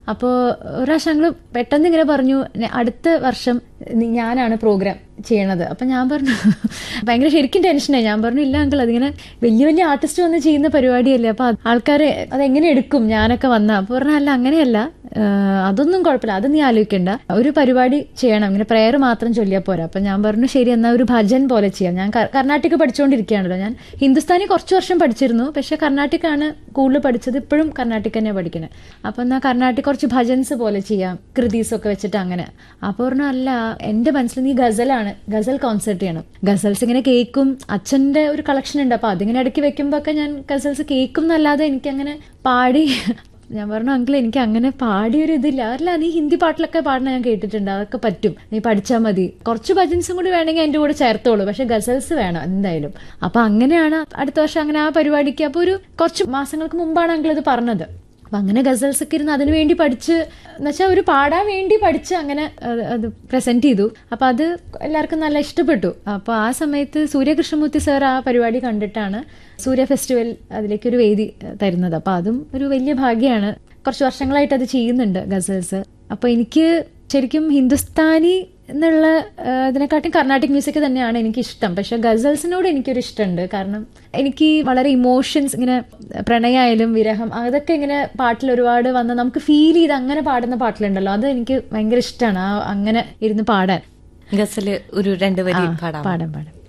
അപ്പോൾ ഒരു പ്രാവശ്യം ഞങ്ങൾ പെട്ടെന്ന് ഇങ്ങനെ പറഞ്ഞു "നെ- അടുത്ത വർഷം നി- ഞാനാണ് പ്രോഗ്രാം ചെയ്യണത് അപ്പം ഞാൻ പറഞ്ഞു ഭയങ്കര ശരിക്കും ടെൻഷനായി ഞാൻ പറഞ്ഞു ഇല്ല അങ്കിൾ അതിങ്ങനെ വലിയ വലിയ ആർട്ടിസ്റ്റ് വന്ന് ചെയ്യുന്ന പരിപാടിയല്ലേ അപ്പോൾ ആൾക്കാർ അതെങ്ങനെ എടുക്കും ഞാനൊക്കെ വന്ന അപ്പോൾ പറഞ്ഞാൽ അല്ല അങ്ങനെയല്ല ആഹ് അതൊന്നും കുഴപ്പമില്ല അത് നീ ആലോചിക്കണ്ട ഒരു പരിപാടി ചെയ്യണം ഇങ്ങനെ പ്രെയർ മാത്രം ചൊല്ലിയാൽ പോരാ അപ്പം ഞാൻ പറഞ്ഞു ശരി എന്നാൽ ഒരു ഭജൻ പോലെ ചെയ്യാം ഞാൻ കർ- കർണാട്ടിക് പഠിച്ചുകൊണ്ടിരിക്കുകയാണല്ലോ ഞാൻ ഹിന്ദുസ്ഥാനി കുറച്ച് വർഷം പഠിച്ചിരുന്നു പക്ഷെ കർണാട്ടിക്കാണ് കൂടുതൽ പഠിച്ചത് ഇപ്പോഴും കർണാട്ടിക് തന്നെ പഠിക്കണേ അപ്പം എന്നാൽ കർണാട്ടിക് കുറച്ച് ഭജൻസ് പോലെ ചെയ്യാം കൃതീസ് ഒക്കെ വെച്ചിട്ട് അങ്ങനെ അപ്പോൾ പറഞ്ഞു അല്ല എൻ്റെ മനസ്സിൽ നീ ഗസലാണ് ഗസൽ കോൺസെർട്ട് ചെയ്യണം ഗസൽസ് ഇങ്ങനെ കേൾക്കും അച്ഛൻ്റെ ഒരു കളക്ഷൻ ഉണ്ട് അപ്പോൾ അതിങ്ങനെ ഇടയ്ക്ക് വെക്കുമ്പോൾ ഒക്കെ ഞാൻ ഗസൽസ് കേൾക്കും എന്നല്ലാതെ എനിക്കങ്ങനെ പാടി ഞാൻ പറഞ്ഞു അങ്കിൾ എനിക്ക് അങ്ങനെ പാടിയൊരു ഇതില്ല അല്ല നീ ഹിന്ദി പാട്ടിലൊക്കെ പാടണ ഞാൻ കേട്ടിട്ടുണ്ട് അതൊക്കെ പറ്റും നീ പഠിച്ചാൽ മതി കുറച്ച് ഭജൻസും കൂടി വേണമെങ്കിൽ എൻ്റെ കൂടെ ചേർത്തോളൂ പക്ഷെ ഗസൽസ് വേണം എന്തായാലും അപ്പൊ അങ്ങനെയാണ് അടുത്ത വർഷം അങ്ങനെ ആ പരിപാടിക്ക് അപ്പോൾ ഒരു കുറച്ച് മാസങ്ങൾക്ക് മുമ്പാണ് അങ്കിൾ ഇത് പറഞ്ഞത് അപ്പൊ അങ്ങനെ ഗസൽസ് ഒക്കെ ഇരുന്ന് അതിനു വേണ്ടി പഠിച്ച് എന്നുവെച്ചാൽ ഒരു പാടാൻ വേണ്ടി പഠിച്ച് അങ്ങനെ അത് അത് പ്രസന്റ് ചെയ്തു അപ്പൊ അത് എല്ലാവർക്കും നല്ല ഇഷ്ടപ്പെട്ടു അപ്പൊ ആ സമയത്ത് സൂര്യകൃഷ്ണമൂർത്തി സാർ ആ പരിപാടി കണ്ടിട്ടാണ് സൂര്യ ഫെസ്റ്റിവൽ അതിലേക്ക് ഒരു വേദി ഏഹ്, തരുന്നത് അപ്പൊ അതും ഒരു വലിയ ഭാഗ്യമാണ് കുറച്ച് വർഷങ്ങളായിട്ട് അത് ചെയ്യുന്നുണ്ട് ഗസൽസ് അപ്പൊ എനിക്ക് ശരിക്കും ഹിന്ദുസ്ഥാനി എന്നുള്ള ഏഹ്, ഇതിനെക്കാട്ടും കർണാട്ടിക് മ്യൂസിക് തന്നെയാണ് എനിക്ക് ഇഷ്ടം പക്ഷെ ഗസൽസിനോട് എനിക്കൊരു ഇഷ്ടമുണ്ട് കാരണം എനിക്ക് വളരെ ഇമോഷൻസ് ഇങ്ങനെ പ്രണയായാലും വിരഹം അതൊക്കെ ഇങ്ങനെ പാട്ടിൽ ഒരുപാട് വന്ന് നമുക്ക് ഫീൽ ചെയ്ത് അങ്ങനെ പാടുന്ന പാട്ടിലുണ്ടല്ലോ അത് എനിക്ക് ഭയങ്കര ഇഷ്ടമാണ് ആ അങ്ങനെ ഇരുന്ന് പാടാൻ ഗസല് ഒരു രണ്ട് വരി ആ, പാടാം പാടാം പാടാം